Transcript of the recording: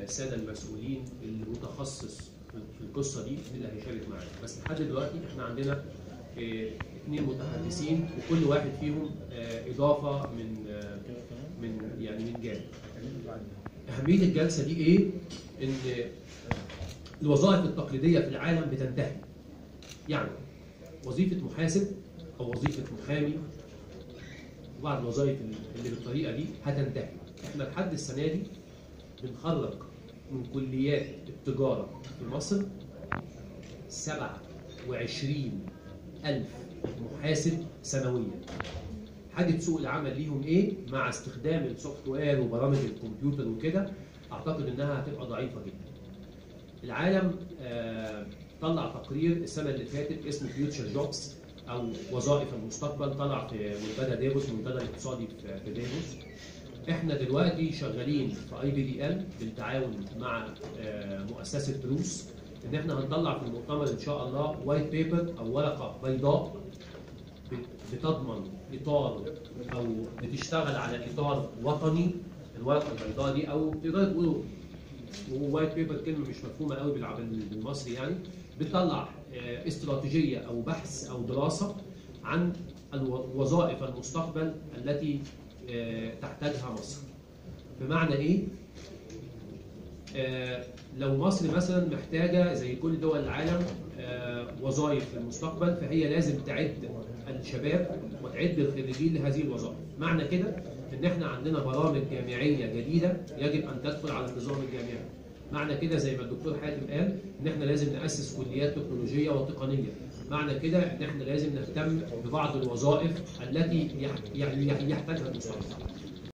الساده المسؤولين المتخصص في القصه دي اللي هيشارك معانا بس لحد دلوقتي احنا عندنا آه، اثنين متحدثين وكل واحد فيهم آه، اضافه من آه، من يعني من جانب اهميه الجلسه دي ايه ان الوظائف التقليديه في العالم بتنتهي يعني وظيفه محاسب او وظيفه محامي وبعض الوظائف اللي بالطريقه دي هتنتهي احنا لحد السنه دي بنخرج من كليات التجاره في مصر 27 ألف محاسب سنويا حاجة سوق العمل ليهم ايه مع استخدام السوفت وير وبرامج الكمبيوتر وكده اعتقد انها هتبقى ضعيفة جدا العالم آه طلع تقرير السنة اللي فاتت اسمه فيوتشر جوبز او وظائف المستقبل طلع في منتدى ديفوس المنتدى الاقتصادي في في ديفوس احنا دلوقتي شغالين في اي بي دي ال بالتعاون مع آه، مؤسسه بروس ان احنا هنطلع في المؤتمر ان شاء الله وايت بيبر او ورقه بيضاء بت- بتضمن اطار او بتشتغل على اطار وطني الورقه البيضاء دي او تقدروا تقولوا ووايت بيبر كلمه مش مفهومه قوي بالعربي بالمصري يعني بتطلع آه، استراتيجيه او بحث او دراسه عن الو- وظائف المستقبل التي آه، تحتاجها مصر بمعنى ايه آه، لو مصر مثلا محتاجه زي كل دول العالم آه، وظائف في المستقبل فهي لازم تعد الشباب وتعد الخريجين لهذه الوظائف معنى كده ان احنا عندنا برامج جامعيه جديده يجب ان تدخل على النظام الجامعي معنى كده زي ما الدكتور حاتم قال ان احنا لازم ناسس كليات تكنولوجيه وتقنيه معنى كده ان احنا لازم نهتم ببعض الوظائف التي يح- يعني يحتاجها المستقبل